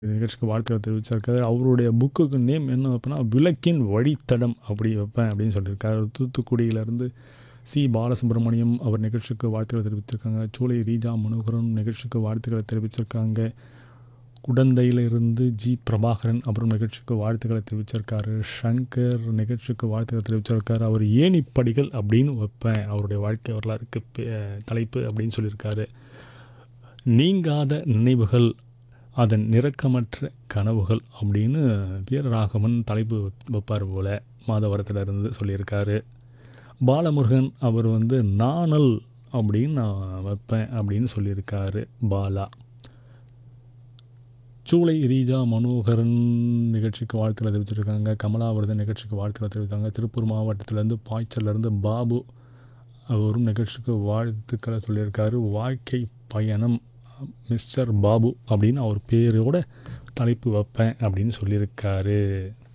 நிகழ்ச்சிக்கு வாழ்த்துக்கள் தெரிவிச்சிருக்காரு அவருடைய புக்குக்கு நேம் என்ன வைப்பேன்னா விளக்கின் வழித்தடம் அப்படி வைப்பேன் அப்படின்னு சொல்லியிருக்காரு தூத்துக்குடியிலேருந்து சி பாலசுப்ரமணியம் அவர் நிகழ்ச்சிக்கு வாழ்த்துக்களை தெரிவிச்சிருக்காங்க சூளை ரீஜா மனோகரன் நிகழ்ச்சிக்கு வாழ்த்துக்களை தெரிவிச்சிருக்காங்க குடந்தையிலிருந்து ஜி பிரபாகரன் அப்புறம் நிகழ்ச்சிக்கு வாழ்த்துக்களை தெரிவிச்சிருக்காரு ஷங்கர் நிகழ்ச்சிக்கு வாழ்த்துக்களை தெரிவிச்சிருக்காரு அவர் ஏணிப்படிகள் அப்படின்னு வைப்பேன் அவருடைய வாழ்க்கை வரலாறுக்கு பே- தலைப்பு அப்படின்னு சொல்லியிருக்காரு நீங்காத நினைவுகள் அதன் நிரக்கமற்ற கனவுகள் அப்படின்னு வீரராகவன் தலைப்பு வைப்பார் போல மாதவரத்திலிருந்து சொல்லியிருக்காரு பாலமுருகன் அவர் வந்து நாணல் அப்படின்னு நான் வைப்பேன் அப்படின்னு சொல்லியிருக்காரு பாலா சூளை ரீஜா மனோகரன் நிகழ்ச்சிக்கு வாழ்த்துக்களை தெரிவிச்சிருக்காங்க கமலாவர்தன் நிகழ்ச்சிக்கு வாழ்த்துக்களை தெரிவித்தாங்க திருப்பூர் மாவட்டத்திலேருந்து பாய்ச்சல்லேருந்து பாபு அவரும் நிகழ்ச்சிக்கு வாழ்த்துக்களை சொல்லியிருக்காரு வாழ்க்கை பயணம் மிஸ்டர் பாபு அப்படின்னு அவர் பேரோட தலைப்பு வைப்பேன் அப்படின்னு சொல்லியிருக்காரு